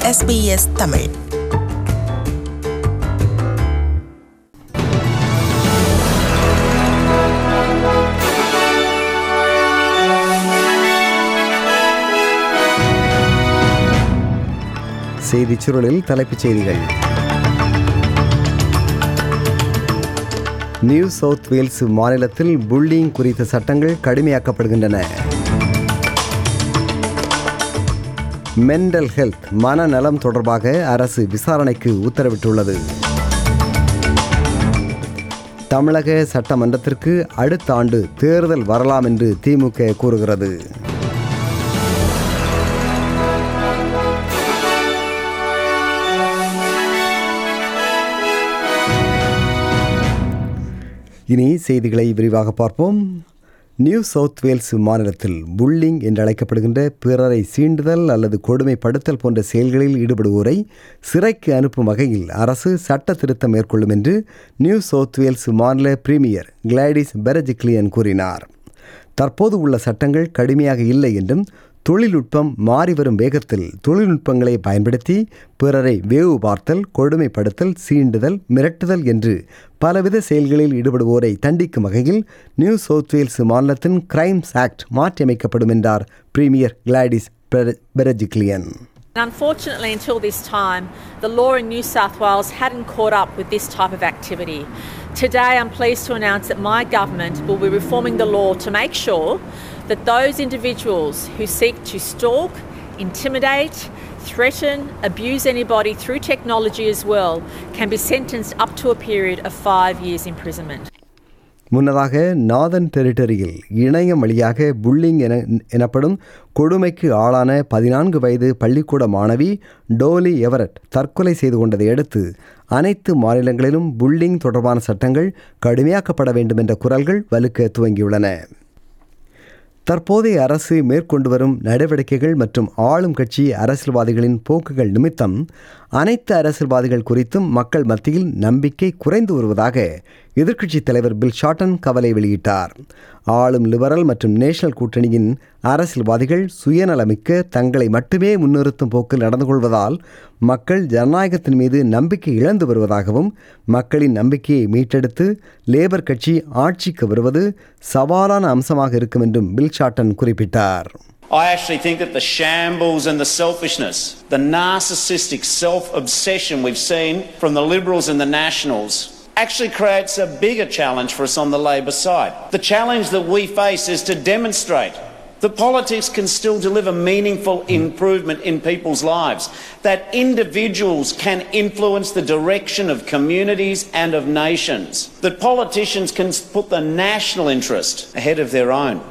SBS Tamil செய்திச் சுருளில் தலைப்புச் செய்திகள் நியூ சவுத் வேல்ஸ் மாநிலத்தில் புல்லிங் குறித்த சட்டங்கள் கடுமையாக்கப்படுகின்றன மென்டல் ஹெல்த் மனநலம் தொடர்பாக அரசு விசாரணைக்கு உத்தரவிட்டுள்ளது தமிழக சட்டமன்றத்திற்கு அடுத்த ஆண்டு தேர்தல் வரலாம் என்று திமுக கூறுகிறது இனி செய்திகளை விரிவாக பார்ப்போம் நியூ சவுத் வேல்ஸ் மாநிலத்தில் புல்லிங் என்று அழைக்கப்படுகின்ற பிறரை சீண்டுதல் அல்லது கொடுமைப்படுத்தல் போன்ற செயல்களில் ஈடுபடுவோரை சிறைக்கு அனுப்பும் வகையில் அரசு சட்ட திருத்தம் மேற்கொள்ளும் என்று நியூ சவுத் வேல்ஸ் மாநில பிரீமியர் கிளாடிஸ் பெரஜிக்லியன் கூறினார் தற்போது உள்ள சட்டங்கள் கடுமையாக இல்லை என்றும் தொழில்நுட்பம் மாறி வரும் வேகத்தில் தொழில்நுட்பங்களை பயன்படுத்தி பிறரை வேவு பார்த்தல் கொடுமைப்படுத்தல் சீண்டுதல் மிரட்டுதல் என்று பலவித செயல்களில் ஈடுபடுவோரை தண்டிக்கும் வகையில் நியூ சவுத் வேல்ஸ் மாநிலத்தின் கிரைம்ஸ் ஆக்ட் மாற்றியமைக்கப்படும் என்றார் premier Gladys Berejiklian Unfortunately, until this time, the law in New South Wales hadn't caught up with this type of activity. Today, I'm pleased to announce that my government will be reforming the law to make sure that those individuals who seek to stalk, intimidate, threaten, abuse anybody through technology as well can be sentenced up to a period of five years' imprisonment. முன்னதாக நாதன் டெரிட்டரியில் இணையம் வழியாக pulling என எனப்படும் கொடுமைக்கு ஆளான பதினான்கு வயது பள்ளிக்கூட மாணவி டோலி எவரட் தற்கொலை செய்து கொண்டதை அடுத்து அனைத்து மாநிலங்களிலும் புல்லிங் தொடர்பான சட்டங்கள் கடுமையாக்கப்பட வேண்டும் என்ற குரல்கள் வலுக்க துவங்கியுள்ளன தற்போதைய அரசு மேற்கொண்டு வரும் நடவடிக்கைகள் மற்றும் ஆளும் கட்சி அரசியல்வாதிகளின் போக்குகள் நிமித்தம் அனைத்து அரசியல்வாதிகள் குறித்தும் மக்கள் மத்தியில் நம்பிக்கை குறைந்து வருவதாக எதிர்க்கட்சித் தலைவர் பில் ஷார்டன் கவலை வெளியிட்டார் ஆளும் லிபரல் மற்றும் நேஷனல் கூட்டணியின் அரசியல்வாதிகள் சுயநலமிக்க தங்களை மட்டுமே முன்னிறுத்தும் போக்கில் நடந்து கொள்வதால் மக்கள் ஜனநாயகத்தின் மீது நம்பிக்கை இழந்து வருவதாகவும் மக்களின் நம்பிக்கையை மீட்டெடுத்து லேபர் கட்சி ஆட்சிக்கு வருவது சவாலான அம்சமாக இருக்கும் என்றும் பில் ஷார்டன் குறிப்பிட்டார் I actually think that the shambles and the selfishness, the narcissistic self obsession we've seen from the Liberals and the Nationals actually creates a bigger challenge for us on the Labor side. The challenge that we face is to demonstrate that politics can still deliver meaningful improvement in people's lives, that individuals can influence the direction of communities and of nations, that politicians can put the national interest ahead of their own.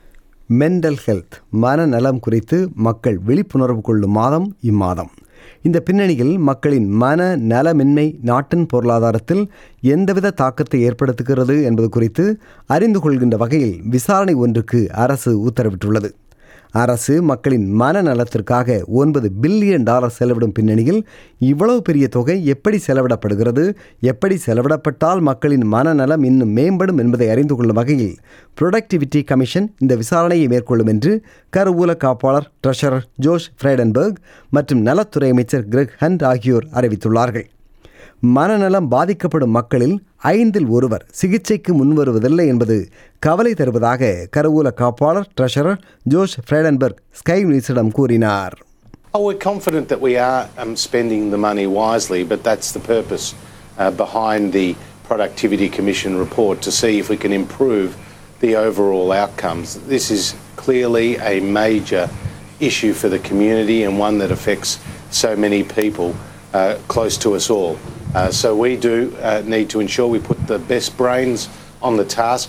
Mental health மனநலம் குறித்து மக்கள் விழிப்புணர்வு கொள்ளும் மாதம் இம்மாதம் இந்த பின்னணியில் மக்களின் மன நலமின்மை நாட்டின் பொருளாதாரத்தில் எந்தவித தாக்கத்தை ஏற்படுத்துகிறது என்பது குறித்து அறிந்து கொள்கின்ற வகையில் விசாரணை ஒன்றுக்கு அரசு உத்தரவிட்டுள்ளது அரசு மக்களின் மனநலத்திற்காக ஒன்பது பில்லியன் டாலர் செலவிடும் பின்னணியில் இவ்வளவு பெரிய தொகை எப்படி செலவிடப்படுகிறது எப்படி செலவிடப்பட்டால் மக்களின் மனநலம் இன்னும் மேம்படும் என்பதை அறிந்து கொள்ளும் வகையில் புரொடக்டிவிட்டி கமிஷன் இந்த விசாரணையை மேற்கொள்ளும் என்று கருவூல காப்பாளர் ட்ரெஷரர் ஜோஷ் ஃப்ரைடன்பர்க் மற்றும் நலத்துறை அமைச்சர் கிரெக் ஹண்ட் ஆகியோர் அறிவித்துள்ளார்கள் மனநலம் பாதிக்கப்படும் மக்களில் ஐந்தில் ஒருவர் சிகிச்சைக்கு முன்வருவதில்லை என்பது கவலை தருவதாக கருவூல காப்பாளர் ட்ரெஷரர் ஜோஷ் ஃப்ரைடன்பர்க் ஸ்கை நியூஸிடம் கூறினார் Oh, we're confident that we are um, spending the money wisely, but that's the purpose uh, behind the Productivity Commission report to see if we can improve the overall outcomes. This is clearly a major issue for the community and one that affects so many people uh, close to us all. Uh, so we do uh, need to ensure we put the best brains on the task.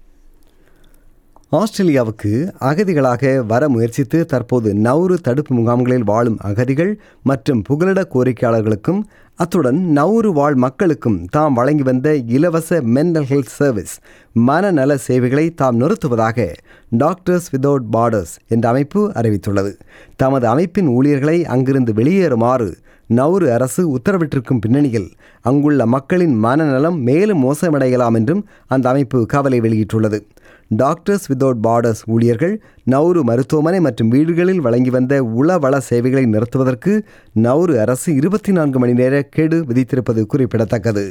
ஆஸ்திரேலியாவுக்கு அகதிகளாக வர முயற்சித்து தற்போது நவுறு தடுப்பு முகாம்களில் வாழும் அகதிகள் மற்றும் புகலிட கோரிக்கையாளர்களுக்கும் அத்துடன் நவுறு வாழ் மக்களுக்கும் தாம் வழங்கி வந்த இலவச மென்டல் ஹெல்த் சர்வீஸ் மனநல சேவைகளை தாம் நிறுத்துவதாக டாக்டர்ஸ் விதவுட் பார்டர்ஸ் என்ற அமைப்பு அறிவித்துள்ளது தமது அமைப்பின் ஊழியர்களை அங்கிருந்து வெளியேறுமாறு நவுறு அரசு உத்தரவிட்டிருக்கும் பின்னணியில் அங்குள்ள மக்களின் மனநலம் மேலும் மோசமடையலாம் என்றும் அந்த அமைப்பு கவலை வெளியிட்டுள்ளது டாக்டர்ஸ் வித்தவுட் பார்டர்ஸ் ஊழியர்கள் நவுரு மருத்துவமனை மற்றும் வீடுகளில் வழங்கி வந்த உளவள சேவைகளை நிறுத்துவதற்கு நவுரு அரசு இருபத்தி நான்கு மணி நேர கெடு விதித்திருப்பது குறிப்பிடத்தக்கது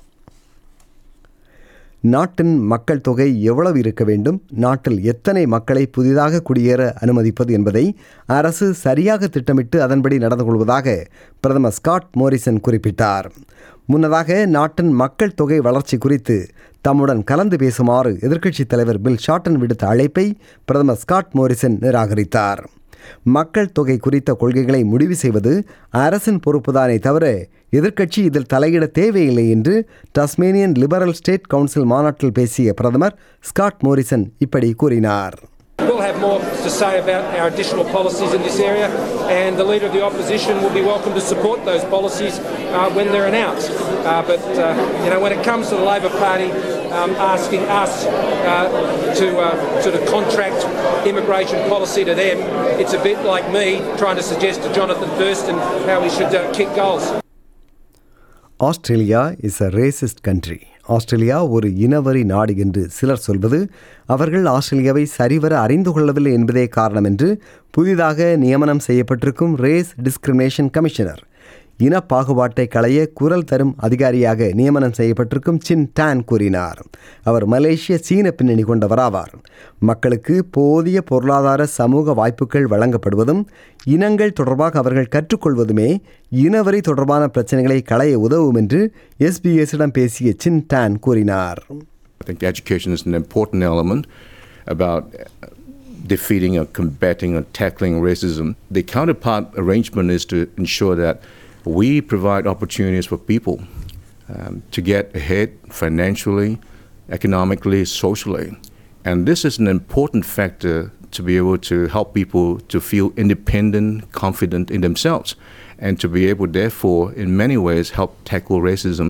நாட்டின் மக்கள் தொகை எவ்வளவு இருக்க வேண்டும் நாட்டில் எத்தனை மக்களை புதிதாக குடியேற அனுமதிப்பது என்பதை அரசு சரியாக திட்டமிட்டு அதன்படி நடந்து கொள்வதாக பிரதமர் ஸ்காட் மோரிசன் குறிப்பிட்டார் முன்னதாக நாட்டின் மக்கள் தொகை வளர்ச்சி குறித்து தம்முடன் கலந்து பேசுமாறு எதிர்க்கட்சித் தலைவர் பில் ஷார்டன் விடுத்த அழைப்பை பிரதமர் ஸ்காட் மோரிசன் நிராகரித்தார் மக்கள் தொகை குறித்த கொள்கைகளை முடிவு செய்வது அரசின் பொறுப்புதானே தவிர எதிர்க்கட்சி இதில் தலையிட தேவையில்லை என்று டஸ்மேனியன் லிபரல் ஸ்டேட் கவுன்சில் மாநாட்டில் பேசிய பிரதமர் ஸ்காட் மோரிசன் இப்படி கூறினார் We'll have more to say about our additional policies in this area, and the Leader of the Opposition will be welcome to support those policies uh, when they're announced. Uh, but, uh, you know, when it comes to the Labor Party um, asking us uh, to uh, sort of contract immigration policy to them, it's a bit like me trying to suggest to Jonathan Thurston how he should uh, kick goals. Australia is a racist country Australia ஒரு இனவரி நாடு என்று சிலர் சொல்வது அவர்கள் ஆஸ்திரேலியாவை சரிவர அறிந்து கொள்ளவில்லை என்பதே காரணம் என்று புதிதாக நியமனம் செய்யப்பட்டிருக்கும் ரேஸ் டிஸ்கிரிமினேஷன் கமிஷனர் இன பாகுபாட்டை களைய குரல் தரும் அதிகாரியாக நியமனம் செய்யப்பட்டிருக்கும் சின் டான் கூறினார் அவர் மலேசிய சீன பின்னணி கொண்டவராவார் மக்களுக்கு போதிய பொருளாதார சமூக வாய்ப்புகள் வழங்கப்படுவதும் இனங்கள் தொடர்பாக அவர்கள் கற்றுக்கொள்வதுமே இனவரி தொடர்பான பிரச்சனைகளை களைய உதவும் என்று எஸ்பிஎஸிடம் பேசிய சின் டான் கூறினார் I think education is an important element about defeating or combating or tackling racism. The counterpart arrangement is to ensure that we provide opportunities for people um, to get ahead financially, economically, socially. And this is an important factor to be able to help people to feel independent, confident in themselves, and to be able, therefore, in many ways, help tackle racism.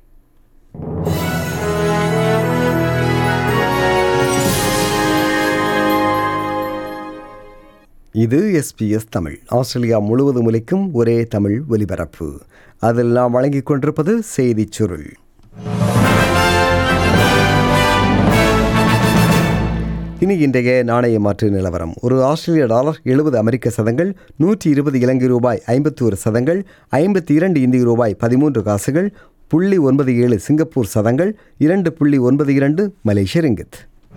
இது SBS Tamil Australia முழுவதும் ஒலிக்கும் ஒரே தமிழ் ஒலிபரப்பு அதில் நாம் வழங்கிக் கொண்டிருப்பது செய்திச் சுருள் இனி இன்றைய நாணய மாற்று நிலவரம் ஒரு ஆஸ்திரேலிய டாலர் எழுபது அமெரிக்க சதங்கள் நூற்றி இருபது இலங்கை ரூபாய் ஐம்பத்தி ஒரு சதங்கள் ஐம்பத்தி இரண்டு இந்திய ரூபாய் பதிமூன்று காசுகள் புள்ளி ஒன்பது ஏழு சிங்கப்பூர் சதங்கள் இரண்டு புள்ளி ஒன்பது இரண்டு மலேசிய ரிங்கித்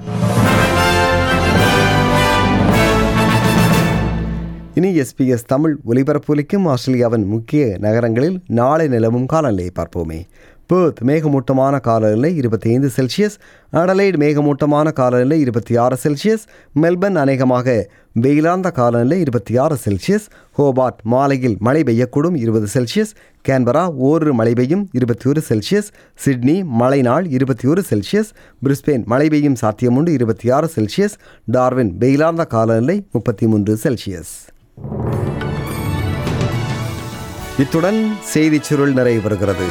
இனி எஸ்பிஎஸ் தமிழ் ஒலிபரப்பொலிக்கும் ஆஸ்திரேலியாவின் முக்கிய நகரங்களில் நாளை நிலவும் காலநிலையை பார்ப்போமே பேர்த் மேகமூட்டமான காலநிலை இருபத்தி ஐந்து செல்சியஸ் அடலைடு மேகமூட்டமான காலநிலை இருபத்தி ஆறு செல்சியஸ் மெல்பர்ன் அநேகமாக வெயிலார்ந்த காலநிலை இருபத்தி ஆறு செல்சியஸ் ஹோபார்ட் மாலையில் மழை பெய்யக்கூடும் இருபது செல்சியஸ் கேன்பரா ஓரிரு மழை பெய்யும் இருபத்தி ஒரு செல்சியஸ் சிட்னி மழை நாள் இருபத்தி ஒரு செல்சியஸ் பிரிஸ்பெயின் மழை பெய்யும் சாத்தியமுண்டு இருபத்தி ஆறு செல்சியஸ் டார்வின் வெயிலார்ந்த காலநிலை முப்பத்தி மூன்று செல்சியஸ் இத்துடன் செய்திச் சுருள் நிறைவு பெறுகிறது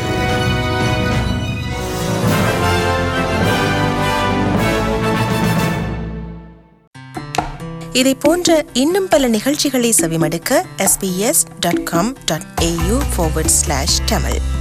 இதை போன்ற இன்னும் பல நிகழ்ச்சிகளை செவிமடுக்க sbs.com.au forward slash tamil